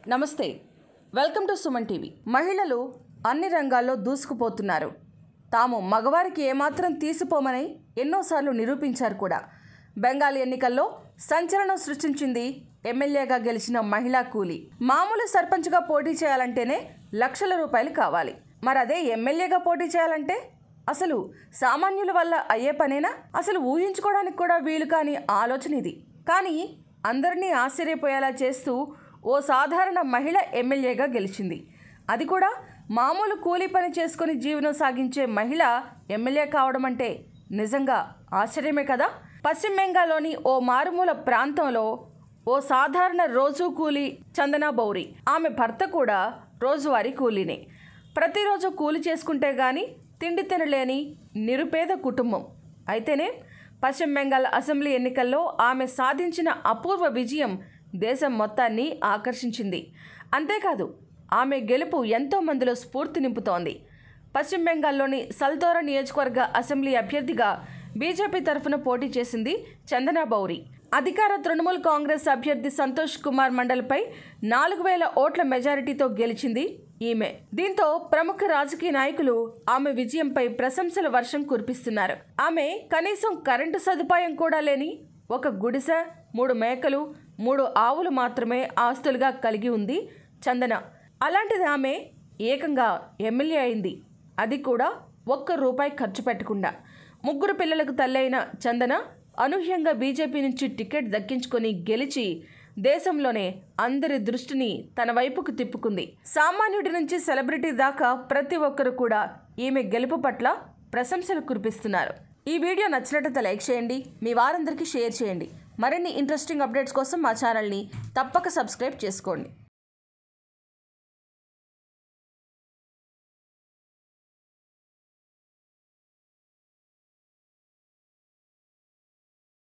నమస్తే welcome to Suman TV మహిళలు అన్ని రంగాల్లో దూసుకుపోతున్నారు తాము మగవారికి ఏమాత్రం తీసిపోమని ఎన్నోసార్లు నిరూపించారు కూడా బెంగాల్ ఎన్నికల్లో సంచలనం సృష్టించింది ఎమ్మెల్యేగా గెలిచిన మహిళా కూలీ మామూలు సర్పంచ్గా పోటీ చేయాలంటేనే లక్షల రూపాయలు కావాలి మరి అదే ఎమ్మెల్యేగా పోటీ చేయాలంటే అసలు సామాన్యుల వల్ల అయ్యే పనేనా అసలు ఊహించుకోవడానికి కూడా వీలు కాని ఆలోచన ఇది కానీ అందరినీ ఆశ్చర్యపోయేలా చేస్తూ ఓ సాధారణ మహిళ ఎమ్మెల్యేగా గెలిచింది అది కూడా మామూలు కూలీ పని చేసుకుని జీవనం సాగించే మహిళ ఎమ్మెల్యే కావడం అంటే నిజంగా ఆశ్చర్యమే కదా పశ్చిమ బెంగాల్లోని ఓ మారుమూల ప్రాంతంలో ఓ సాధారణ రోజు కూలీ చందనా బౌరి ఆమె భర్త కూడా రోజువారీ కూలీనే ప్రతిరోజు కూలి చేసుకుంటే గాని తిండి తినలేని నిరుపేద కుటుంబం అయితేనే పశ్చిమ బెంగాల్ అసెంబ్లీ ఎన్నికల్లో ఆమె సాధించిన అపూర్వ విజయం దేశం మొత్తాన్ని ఆకర్షించింది అంతేకాదు ఆమె గెలుపు ఎంతో మందిలో స్ఫూర్తి నింపుతోంది పశ్చిమ బెంగాల్లోని సల్తోరా నియోజకవర్గ అసెంబ్లీ అభ్యర్థిగా బీజేపీ తరఫున పోటీ చేసింది చందనా బౌరి అధికార తృణమూల్ కాంగ్రెస్ అభ్యర్థి సంతోష్ కుమార్ మండల్పై నాలుగు వేల ఓట్ల మెజారిటీతో గెలిచింది ఈమె దీంతో ప్రముఖ రాజకీయ నాయకులు ఆమె విజయంపై ప్రశంసల వర్షం కురిపిస్తున్నారు ఆమె కనీసం కరెంటు సదుపాయం కూడా లేని ఒక గుడిసె మూడు మేకలు మూడు ఆవులు మాత్రమే ఆస్తులుగా కలిగి ఉంది చందన అలాంటిది ఆమె ఏకంగా ఎమ్మెల్యే అయింది అది కూడా ఒక్క రూపాయి ఖర్చు పెట్టకుండా ముగ్గురు పిల్లలకు తల్లైన చందన అనూహ్యంగా బీజేపీ నుంచి టికెట్ దక్కించుకొని గెలిచి దేశంలోనే అందరి దృష్టిని తన వైపుకు తిప్పుకుంది సామాన్యుడి నుంచి సెలబ్రిటీ దాకా ప్రతి ఒక్కరు కూడా ఈమె గెలుపు పట్ల ప్రశంసలు కురిపిస్తున్నారు ఈ వీడియో నచ్చినట్లయితే లైక్ చేయండి మీ వారందరికీ షేర్ చేయండి మరిన్ని ఇంట్రెస్టింగ్ అప్డేట్స్ కోసం మా ఛానల్ని తప్పక సబ్స్క్రైబ్ చేసుకోండి